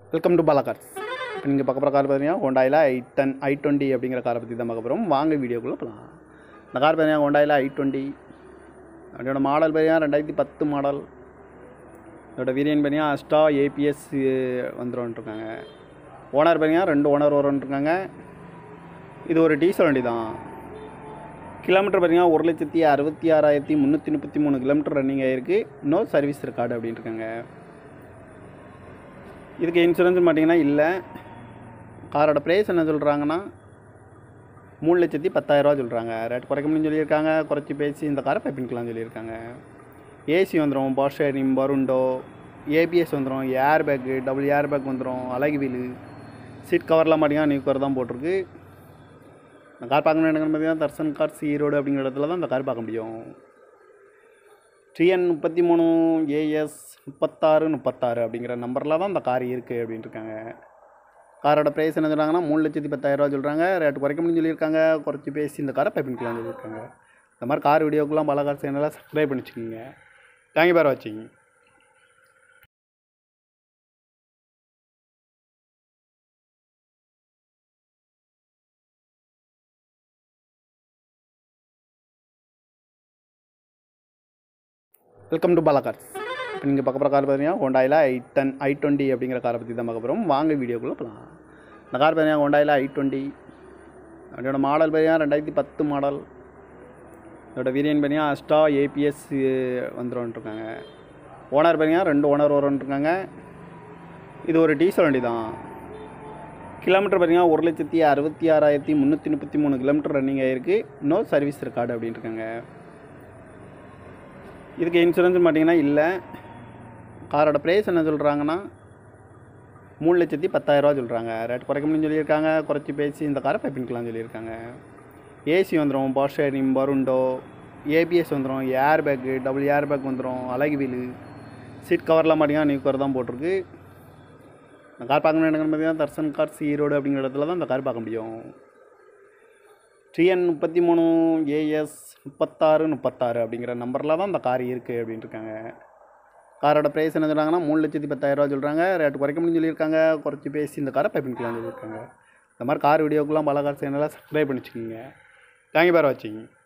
welcome to Bala cars இப்போ நீங்கள் பார்க்க போகிற கார் பார்த்தீங்கன்னா ஹோண்டாயில் ஐ டென் ஐ டுவெண்ட்டி அப்படிங்கிற காரை பற்றி தான் பார்க்க போகிறோம் வாங்க வீடியோக்குள்ளே போகலாம் இந்த கார் பார்த்தீங்கன்னா ஹோண்டாயில் ஐ டுவெண்ட்டி அதோட மாடல் பார்த்தீங்கன்னா ரெண்டாயிரத்தி பத்து மாடல் இதோட வேரியன்ட் பார்த்தீங்கன்னா அஸ்டா ஏபிஎஸ் வந்துருக்காங்க ஓனர் பார்த்தீங்கன்னா ரெண்டு ஓனர் வரும்ன்ட்ருக்காங்க இது ஒரு டீசல் வண்டி தான் கிலோமீட்டர் பார்த்தீங்கன்னா ஒரு லட்சத்தி அறுபத்தி ஆறாயிரத்தி முந்நூற்றி முப்பத்தி மூணு கிலோமீட்டர் ரன்னிங் ஆகிருக்கு நோ சர்வீஸ் ரெக்கார்டு அப்படின்ட்டு இருக்காங்க இதுக்கு இன்சூரன்ஸ் பார்த்தீங்கன்னா இல்லை காரோட ப்ரைஸ் என்ன சொல்கிறாங்கன்னா மூணு லட்சத்தி பத்தாயிரரூவா சொல்கிறாங்க ரேட் குறைக்க முடியும்னு சொல்லியிருக்காங்க குறைச்சி பேசி இந்த காரை பைப்பின்கலாம் சொல்லியிருக்காங்க ஏசி வந்துடும் பவர் ஷேரிங் பருண்டோ ஏபிஎஸ் வந்துடும் air bag double air bag வந்துடும் அழகு வீலு சீட் கவர்லாம் பார்த்தீங்கன்னா நியூ கவர் தான் போட்டிருக்கு இந்த கார் பார்க்கணும் எனக்கு பார்த்தீங்கன்னா தர்சன் கார்ஸ் ஈரோடு அப்படிங்கிற இடத்துல தான் இந்த கார் பார்க்க முடியும் டிஎன் முப்பத்தி மூணு ஏஎஸ் முப்பத்தாறு முப்பத்தாறு அப்படிங்கிற நம்பரில் தான் இந்த கார் இருக்குது அப்படின்ட்டு இருக்காங்க காரோட ப்ரைஸ் என்ன சொல்கிறாங்கன்னா மூணு லட்சத்தி பத்தாயிரரூவா சொல்கிறாங்க ரேட்டு குறைக்க முடியும்னு சொல்லியிருக்காங்க குறைச்சி பேசி இந்த காரை பைப்பின்கலாம் சொல்லியிருக்காங்க இந்த மாதிரி கார் வீடியோக்கெலாம் பல கார் சேனலாக சப்ஸ்கிரைப் பண்ணி வச்சுக்கோங்க தேங்க்யூ பார் வாட்சிங் வெல்கம் டு பாலா கார்ஸ் இப்போ நீங்கள் பார்க்க போகிற கார் பார்த்தீங்கன்னா ஹோண்டாயில் ஐ டென் ஐ டுவெண்ட்டி அப்படிங்கிற காரை பற்றி தான் பார்க்க போகிறோம் வாங்க வீடியோக்குள்ளே போகலாம் இந்த கார் பார்த்தீங்கன்னா ஹோண்டாயில் ஐ டுவெண்ட்டி அதோட மாடல் பார்த்தீங்கன்னா ரெண்டாயிரத்தி பத்து மாடல் இதோட வேரியன்ட் பார்த்தீங்கன்னா அஸ்டா ஏபிஎஸ் வந்துரும்ன்ட்ருக்காங்க ஓனர் பார்த்தீங்கன்னா ரெண்டு ஓனர் வரும்ன்ட்ருக்காங்க இது ஒரு டீசல் வண்டி தான் கிலோமீட்டர் பார்த்தீங்கன்னா ஒரு லட்சத்தி அறுபத்தி ஆறாயிரத்தி முந்நூற்றி முப்பத்தி மூணு கிலோமீட்டர் ரன்னிங் ஆகிருக்கு நோ சர்வீஸ் ரெக்கார்டு அப்படின்ட்டு இருக்காங்க இதுக்கு இன்சூரன்ஸ் பார்த்தீங்கன்னா இல்லை காரோட ப்ரைஸ் என்ன சொல்கிறாங்கன்னா மூணு லட்சத்தி பத்தாயிரரூவா சொல்கிறாங்க ரேட் குறைக்க முடியும்னு சொல்லியிருக்காங்க குறைச்சி பேசி இந்த காரை பைப்பின்கலாம் சொல்லியிருக்காங்க ஏசி வந்துடும் பவர் ஷேரிங் பருண்டோ ஏபிஎஸ் வந்துடும் air bag double air bag வந்துடும் அழகு வீலு சீட் கவர்லாம் பார்த்தீங்கன்னா நியூ கவர் தான் போட்டிருக்கு இந்த கார் பார்க்கணும் எனக்கு பார்த்தீங்கன்னா தர்சன் கார்ஸ் ஈரோடு அப்படிங்கிற இடத்துல தான் இந்த கார் பார்க்க முடியும் டிஎன் முப்பத்தி மூணு ஏஎஸ் முப்பத்தாறு முப்பத்தாறு அப்படிங்கிற நம்பரில் தான் இந்த கார் இருக்குது அப்படின்ட்டு இருக்காங்க காரோட ப்ரைஸ் என்ன சொல்கிறாங்கன்னா மூணு லட்சத்தி பத்தாயிரரூவா சொல்கிறாங்க ரேட்டு குறைக்க முடியும்னு சொல்லியிருக்காங்க குறைச்சி பேசி இந்த காரை பைப்பின்கலாம் சொல்லியிருக்காங்க இந்த மாதிரி கார் வீடியோக்கெலாம் பல கார் சேனலாக சப்ஸ்கிரைப் பண்ணி வச்சுக்கோங்க தேங்க்யூ பார் வாட்சிங்